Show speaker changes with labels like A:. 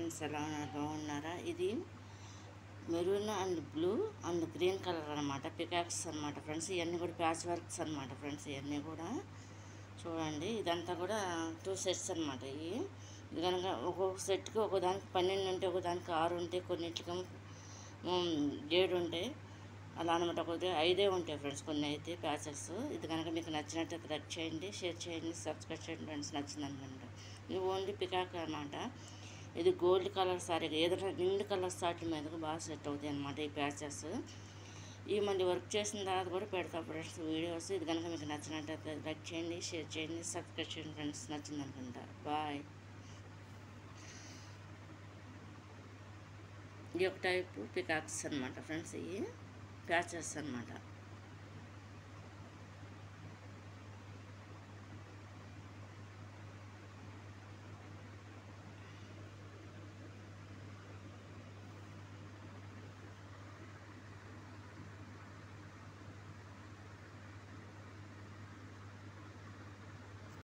A: friends ఎలా ఉన్నారు బాగున్నారా ఇది maroon and blue and green colour అనమాట పికాక్స్ అనమాట ఫ్రెండ్స్ ఇవన్నీ కూడా ప్యాచ్ వర్క్స్ అనమాట ఫ్రెండ్స్ ఇవన్నీ కూడా చూడండి ఇదంతా కూడా టూ సెట్స్ అనమాట ఇవి ఇది కనుక ఒక్కొక్క సెట్కి ఒక దానికి పన్నెండు ఉంటే ఒక దానికి ఆరు ఉంటాయి కొన్నిటికి ఏడు ఉంటాయి అలా అనమాట కొద్దిగా ఐదే ఉంటాయి ఫ్రెండ్స్ కొన్ని అయితే ప్యాచెస్ ఇది కనుక మీకు నచ్చినట్టు లైక్ చేయండి షేర్ చేయండి సబ్స్క్రైబ్ చేయండి ఫ్రెండ్స్ నచ్చింది అనుకుంటా ఇది ఓన్లీ పికాక్ అనమాట ఇది గోల్డ్ కలర్ సారీ ఏదైనా నిండు కలర్ సాటి మీదకు బాగా సెట్ అవుతాయి అనమాట ఈ ప్యాచెస్ ఈ మళ్ళీ వర్క్ చేసిన తర్వాత కూడా పెడతా ఫ్రెండ్స్ వీడియోస్ ఇది కనుక మీకు నచ్చినట్టయితే లైక్ చేయండి షేర్ చేయండి సబ్స్క్రైబ్ చేయండి ఫ్రెండ్స్ నచ్చింది అనుకుంటా బాయ్ ఇది ఒక టైపు పికాక్స్ అనమాట ఫ్రెండ్స్ ఇవి ప్యాచెస్ అనమాట